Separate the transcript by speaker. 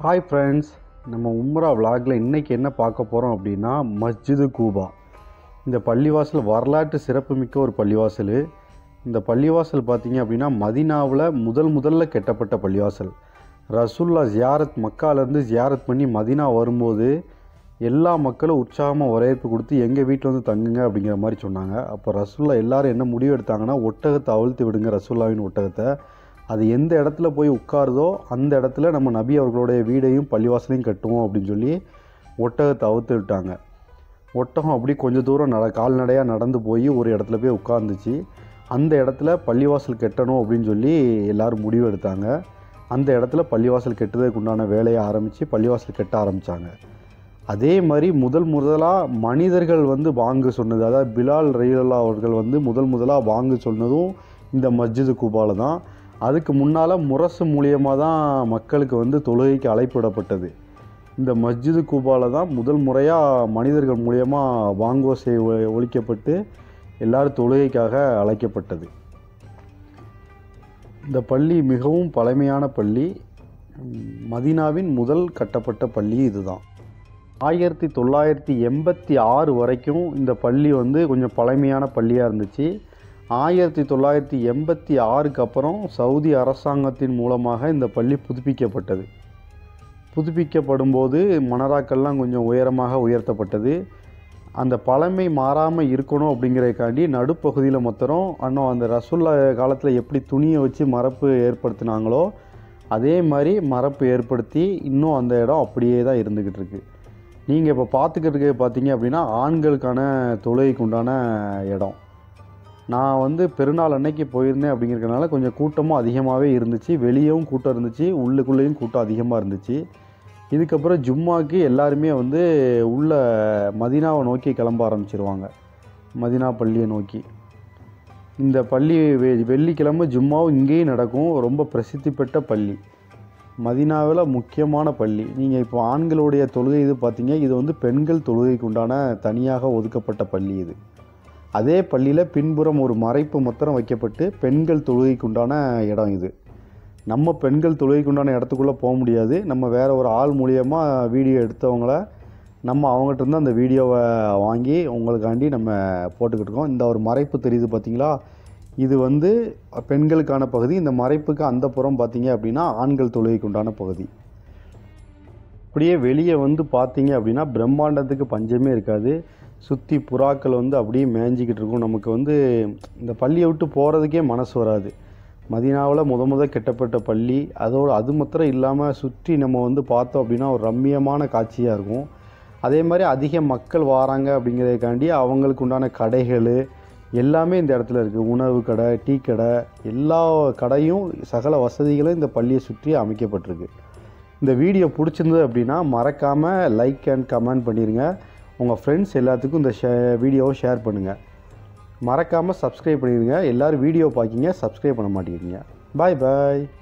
Speaker 1: hi friends நம்ம உம்ரா vlogல இன்றைக்கி என்ன பார்க்க போகிறோம் அப்படின்னா மஸ்ஜிது கூபா இந்த பள்ளிவாசல் வரலாற்று சிறப்புமிக்க ஒரு பள்ளிவாசல் இந்த பள்ளிவாசல் பார்த்தீங்க அப்படின்னா மதினாவில் முதல் முதல்ல கட்டப்பட்ட பள்ளிவாசல் ரசுல்லா ஜியாரத் மக்காலேருந்து ஜியாரத் பண்ணி மதினா வரும்போது எல்லா மக்களும் உற்சாகமாக வரவேற்பு கொடுத்து எங்கள் வீட்டில் வந்து தங்குங்க அப்படிங்கிற மாதிரி சொன்னாங்க அப்போ ரசுல்லா எல்லாரும் என்ன முடிவு எடுத்தாங்கன்னா ஒட்டகத்தை அவிழ்த்து விடுங்க ரசுல்லாவின் ஒட்டகத்தை அது எந்த இடத்துல போய் உட்காருதோ அந்த இடத்துல நம்ம நபி அவர்களுடைய வீடையும் பள்ளிவாசலையும் கட்டுவோம் அப்படின்னு சொல்லி ஒட்டகத்தை அவுத்து விட்டாங்க ஒட்டகம் அப்படி கொஞ்சம் தூரம் நட கால்நடையாக நடந்து போய் ஒரு இடத்துல போய் உட்காந்துச்சு அந்த இடத்துல பள்ளிவாசல் கட்டணும் அப்படின்னு சொல்லி எல்லாரும் முடிவு எடுத்தாங்க அந்த இடத்துல பள்ளிவாசல் கட்டுறதுக்கு உண்டான வேலையை ஆரம்பித்து பள்ளிவாசல் கட்ட ஆரம்பித்தாங்க அதே மாதிரி முதல் முதலாக மனிதர்கள் வந்து வாங்க சொன்னது அதாவது பிலால் ரயிலல்லா அவர்கள் வந்து முதல் முதலாக வாங்க சொன்னதும் இந்த மஸ்ஜிது கூபால தான் அதுக்கு முன்னால் முரசு மூலியமாக தான் மக்களுக்கு வந்து தொழுகைக்கு அழைப்பிடப்பட்டது இந்த மஸ்ஜிது கூபால தான் முதல் முறையாக மனிதர்கள் மூலியமாக வாங்கோசை ஒ- ஒலிக்கப்பட்டு எல்லாரும் தொழுகைக்காக அழைக்கப்பட்டது இந்த பள்ளி மிகவும் பழமையான பள்ளி ம், மதீனாவின் முதல் கட்டப்பட்ட பள்ளி இதுதான் ஆயிரத்தி தொள்ளாயிரத்தி எண்பத்தி ஆறு வரைக்கும் இந்த பள்ளி வந்து கொஞ்சம் பழமையான பள்ளியாக இருந்துச்சு ஆயிரத்தி தொள்ளாயிரத்தி எண்பத்தி ஆறுக்கு அப்புறம் சவுதி அரசாங்கத்தின் மூலமாக இந்த பள்ளி புதுப்பிக்கப்பட்டது புதுப்பிக்கப்படும் போது மணராக்கள்லாம் கொஞ்சம் உயரமாக உயர்த்தப்பட்டது அந்த பழமை மாறாமல் இருக்கணும் அப்படிங்கிறதுக்காண்டி நடுப்பகுதியில் மொத்தம் அண்ணன் அந்த ரசுல்லா காலத்தில் எப்படி துணியை வச்சு மரப்பு ஏற்படுத்தினாங்களோ அதே மாதிரி மரப்பு ஏற்படுத்தி இன்னும் அந்த இடம் அப்படியே தான் இருந்துக்கிட்டு இருக்கு நீங்கள் இப்போ பார்த்துக்கிட்டு பார்த்தீங்க அப்படின்னா ஆண்களுக்கான தொழுகைக்கு உண்டான இடம் நான் வந்து பெருநாள் அன்னைக்கு போயிருந்தேன் அப்படிங்கிறதுனால கொஞ்சம் கூட்டமும் அதிகமாகவே இருந்துச்சு வெளியவும் கூட்டம் இருந்துச்சு உள்ளுக்குள்ளேயும் கூட்டம் அதிகமாக இருந்துச்சு இதுக்கப்புறம் ஜும்மாக்கு எல்லாருமே வந்து உள்ள மதினாவை நோக்கி கிளம்ப ஆரம்பிச்சிருவாங்க மதினா பள்ளியை நோக்கி இந்த பள்ளி வெ- வெள்ளிக்கிழமை ஜும்மாவும் இங்கேயும் நடக்கும் ரொம்ப பிரசித்தி பெற்ற பள்ளி மதினாவில் முக்கியமான பள்ளி நீங்கள் இப்போ ஆண்களுடைய தொழுகை இது பார்த்தீங்க இது வந்து பெண்கள் தொழுகைக்கு உண்டான தனியாக ஒதுக்கப்பட்ட பள்ளி இது அதே பள்ளியில் பின்புறம் ஒரு மறைப்பு மொத்தரம் வைக்கப்பட்டு பெண்கள் தொழுகைக்கு உண்டான இடம் இது நம்ம பெண்கள் தொழுகைக்கு உண்டான இடத்துக்குள்ளே போக முடியாது நம்ம வேறு ஒரு ஆள் மூலியமாக வீடியோ எடுத்தவங்கள நம்ம அவங்ககிட்ட இருந்து அந்த வீடியோவை வாங்கி உங்களுக்காண்டி நம்ம போட்டுக்கிட்டு இருக்கோம் இந்த ஒரு மறைப்பு தெரியுது பார்த்தீங்களா இது வந்து பெண்களுக்கான பகுதி இந்த மறைப்புக்கு அந்த புறம் பார்த்தீங்க அப்படின்னா ஆண்கள் தொழுகைக்கு உண்டான பகுதி அப்படியே வெளியே வந்து பார்த்தீங்க அப்படின்னா பிரம்மாண்டத்துக்கு பஞ்சமே இருக்காது சுற்றி புறாக்கள் வந்து அப்படியே மேய்ஞ்சிக்கிட்டு இருக்கும் நமக்கு வந்து இந்த பள்ளியை விட்டு போகிறதுக்கே மனசு வராது மதினாவில் முத முத கட்டப்பட்ட பள்ளி அதோடு அது மாத்திரம் இல்லாமல் சுற்றி நம்ம வந்து பார்த்தோம் அப்படின்னா ஒரு ரம்மியமான காட்சியாக இருக்கும் அதே மாதிரி அதிக மக்கள் வராங்க அப்படிங்கிறதுக்காண்டி அவங்களுக்கு உண்டான கடைகள் எல்லாமே இந்த இடத்துல இருக்குது உணவு கடை டீ கடை எல்லா கடையும் சகல வசதிகளும் இந்த பள்ளியை சுற்றி அமைக்கப்பட்டிருக்கு இந்த வீடியோ பிடிச்சிருந்தது அப்படின்னா மறக்காமல் லைக் அண்ட் கமெண்ட் பண்ணிடுங்க உங்கள் ஃப்ரெண்ட்ஸ் எல்லாத்துக்கும் இந்த ஷே வீடியோவை ஷேர் பண்ணுங்கள் மறக்காமல் சப்ஸ்கிரைப் பண்ணிடுங்க எல்லோரும் வீடியோ பார்க்கிங்க சப்ஸ்கிரைப் பண்ண மாட்டேங்கிறீங்க பாய் பாய்